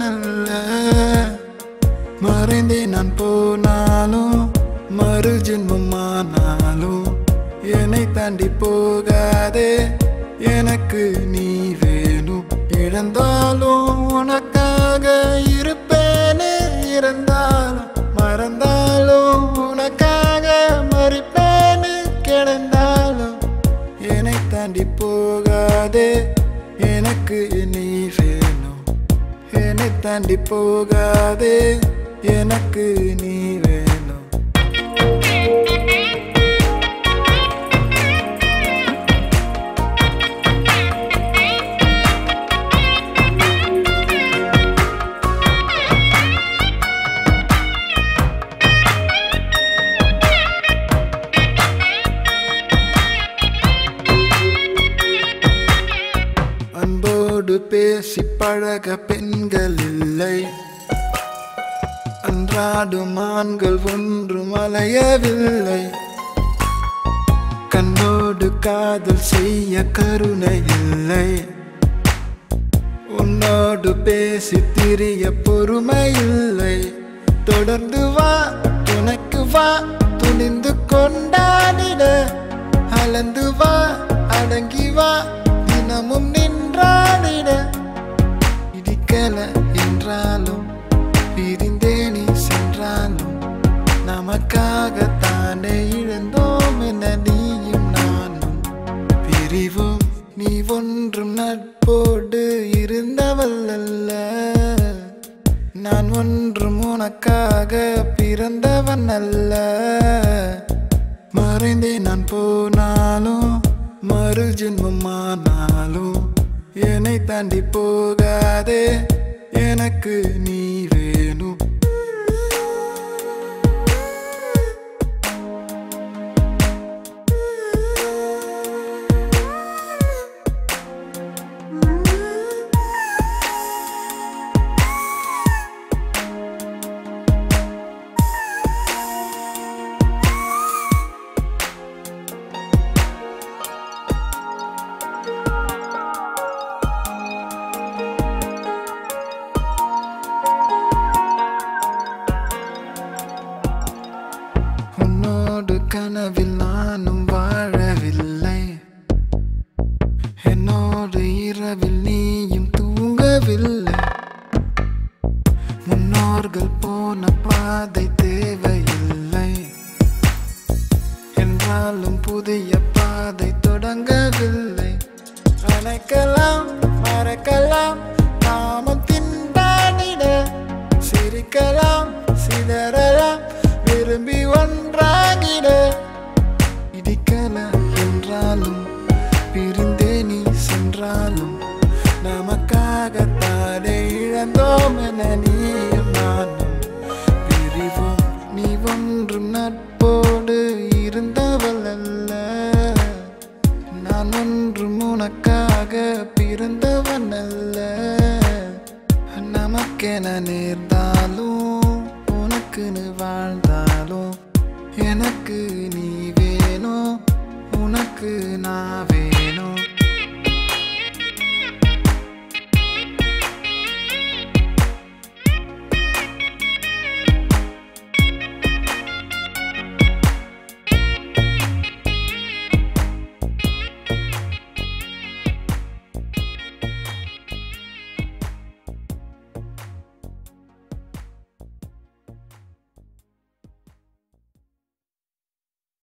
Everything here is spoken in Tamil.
அல்ல மறைந்தே நான் போனாலும் மறு ஜென்மமானாலும் என்னை தாண்டி போகாதே எனக்கு நீ வேணும் இழந்தாலும் உனக்காக இருப்பேனே இறந்தாலும் மறந்தாலும் உனக்காக மறிப்பேனே கிடந்தாலும் என்னை தாண்டி போகாதே எனக்கு நீ வேணும் என்னை தாண்டி போகாதே எனக்கு நீ வேணும் அன்போடு பேசி பழக பெண்கள் இல்லை அன்றாடும் ஆண்கள் ஒன்றும் அலையவில்லை கண்ணோடு காதல் செய்ய கருணை இல்லை உன்னோடு பேசி திரிய பொறுமை இல்லை தொடர்ந்து வா துணைக்கு வா துணிந்து கொண்டாடிட அளந்து வா அடங்கி வா தினமும் நின்றாடிட இடிக்கல என்றாலும் பிரிந்தே நீ சென்றாலும் நமக்காகத்தானே இழந்தோம் என நீயும் நானும் பிரிவும் நீ ஒன்றும் நட்போடு இருந்தவள் அல்ல நான் ஒன்றும் உனக்காக பிறந்தவன் அல்ல மறைந்தே நான் போனாலும் மறு ஜென்மமானாலும் என்னை தாண்டி போகாதே எனக்கு நீ வேணும் உன்னோடு கனவில் நானும் வாழவில்லை என்னோடு இரவில் நீயும் தூங்கவில்லை முன்னோர்கள் போன பாதை தேவையில்லை என்றாலும் புதிய பாதை தொடங்கவில்லை அணைக்கலாம் மறக்கலாம் நாமம் திண்டாடிட சிரிக்கலாம் சிதறலாம் விரும்பி ஒன்றாகிட இடிக்கல என்றாலும் பிரிந்தே நீ சென்றாலும் நமக்காகத்தானே இழந்தோம் என நீயும் நானும் பிரிவோம் நீ ஒன்றும் நட்போடு இருந்தவள் அல்ல நான் ஒன்றும் உனக்காக பிறந்தவன் அல்ல நமக்கென நேர்ந்தாலும் உனக்குன்னு வாழ்ந்தாலும் எனக்கு நீ வேணும் உனக்கு நான் வேணும்